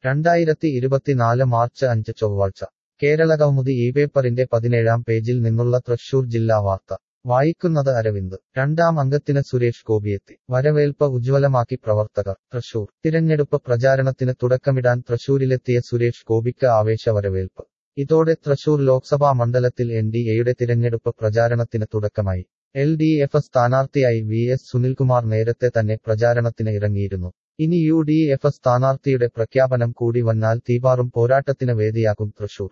രണ്ടായിരത്തി ഇരുപത്തിനാല് മാർച്ച് അഞ്ച് ചൊവ്വാഴ്ച കേരളകൗമുദി ഈ പേപ്പറിന്റെ പതിനേഴാം പേജിൽ നിന്നുള്ള തൃശൂർ ജില്ലാ വാർത്ത വായിക്കുന്നത് അരവിന്ദ് രണ്ടാം അംഗത്തിന് സുരേഷ് ഗോപിയെത്തി വരവേൽപ്പ് ഉജ്ജ്വലമാക്കി പ്രവർത്തകർ തൃശൂർ തിരഞ്ഞെടുപ്പ് പ്രചാരണത്തിന് തുടക്കമിടാൻ തൃശൂരിലെത്തിയ സുരേഷ് ഗോപിക്ക് ആവേശ വരവേൽപ്പ് ഇതോടെ തൃശൂർ ലോക്സഭാ മണ്ഡലത്തിൽ എൻ ഡി എയുടെ തിരഞ്ഞെടുപ്പ് പ്രചാരണത്തിന് തുടക്കമായി എൽ ഡി എഫ് സ്ഥാനാർത്ഥിയായി വി എസ് സുനിൽകുമാർ നേരത്തെ തന്നെ പ്രചാരണത്തിന് ഇറങ്ങിയിരുന്നു ഇനി യു ഡി എഫ് സ്ഥാനാർത്ഥിയുടെ പ്രഖ്യാപനം കൂടി വന്നാൽ തീപാറും പോരാട്ടത്തിന് വേദിയാകും തൃശൂർ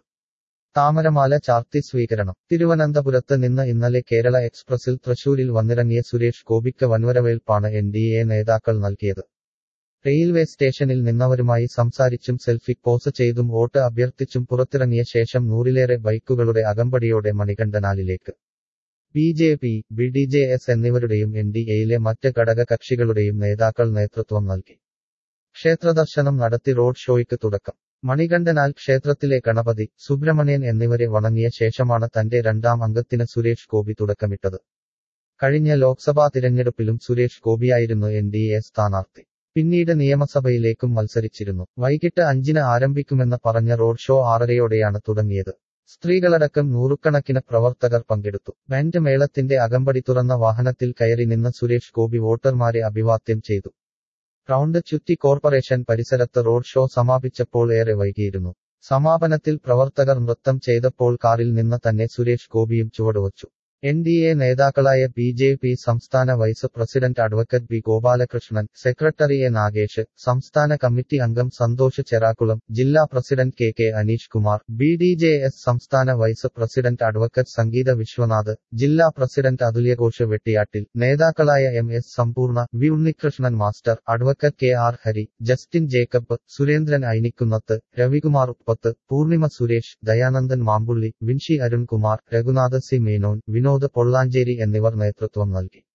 താമരമാല ചാർത്തി സ്വീകരണം തിരുവനന്തപുരത്ത് നിന്ന് ഇന്നലെ കേരള എക്സ്പ്രസിൽ തൃശൂരിൽ വന്നിറങ്ങിയ സുരേഷ് ഗോപിക്ക് വൻവരവേൽപ്പാണ് എൻ ഡി എ നേതാക്കൾ നൽകിയത് റെയിൽവേ സ്റ്റേഷനിൽ നിന്നവരുമായി സംസാരിച്ചും സെൽഫി പോസ് ചെയ്തും വോട്ട് അഭ്യർത്ഥിച്ചും പുറത്തിറങ്ങിയ ശേഷം നൂറിലേറെ ബൈക്കുകളുടെ അകമ്പടിയോടെ മണികണ്ഠനാലിലേക്ക് B J P B D J S എന്നിവരുടെയും എൻ ഡി എയിലെ മറ്റ് ഘടക കക്ഷികളുടെയും നേതാക്കൾ നേതൃത്വം നൽകി ക്ഷേത്രദർശനം നടത്തി റോഡ് ഷോയ്ക്ക് തുടക്കം മണികണ്ഠനാൽ ക്ഷേത്രത്തിലെ ഗണപതി സുബ്രഹ്മണ്യൻ എന്നിവരെ വണങ്ങിയ ശേഷമാണ് തന്റെ രണ്ടാം അംഗത്തിന് സുരേഷ് ഗോപി തുടക്കമിട്ടത് കഴിഞ്ഞ ലോക്സഭാ തിരഞ്ഞെടുപ്പിലും സുരേഷ് ഗോപിയായിരുന്നു എൻ ഡി എ സ്ഥാനാർത്ഥി പിന്നീട് നിയമസഭയിലേക്കും മത്സരിച്ചിരുന്നു വൈകിട്ട് അഞ്ചിന് ആരംഭിക്കുമെന്ന് പറഞ്ഞ റോഡ് ഷോ ആറരയോടെയാണ് തുടങ്ങിയത് സ്ത്രീകളടക്കം നൂറുകണക്കിന് പ്രവർത്തകർ പങ്കെടുത്തു ബാൻഡ് മേളത്തിന്റെ അകമ്പടി തുറന്ന വാഹനത്തിൽ കയറി നിന്ന് സുരേഷ് ഗോപി വോട്ടർമാരെ അഭിവാദ്യം ചെയ്തു റൗണ്ട് ചുറ്റി കോർപ്പറേഷൻ പരിസരത്ത് റോഡ് ഷോ സമാപിച്ചപ്പോൾ ഏറെ വൈകിയിരുന്നു സമാപനത്തിൽ പ്രവർത്തകർ നൃത്തം ചെയ്തപ്പോൾ കാറിൽ നിന്ന് തന്നെ സുരേഷ് ഗോപിയും ചുവടുവച്ചു എൻ ഡി എ നേതാക്കളായ ബി ജെ പി സംസ്ഥാന vice president advocate B Gopalakrishnan secretary A Nagesh സംസ്ഥാന കമ്മിറ്റി അംഗം സന്തോഷ് ചെറാക്കുളം ജില്ലാ president K K Aneesh Kumar B D J S സംസ്ഥാന vice president advocate Sangeetha Viswanath ജില്ലാ പ്രസിഡന്റ് അതുല്യഘോഷ് വെട്ടിയാട്ടിൽ നേതാക്കളായ M S Sampoorna V Unnikrishnan master advocate K R Hari Justin Jacob Surendran Ainikkunnath Ravikumar Uppath Poornima Suresh Dayanandan Mampully Vinshi Arunkumar Raghunatha C Menon Vinod Pollanchery എന്നിവർ നേതൃത്വം നൽകി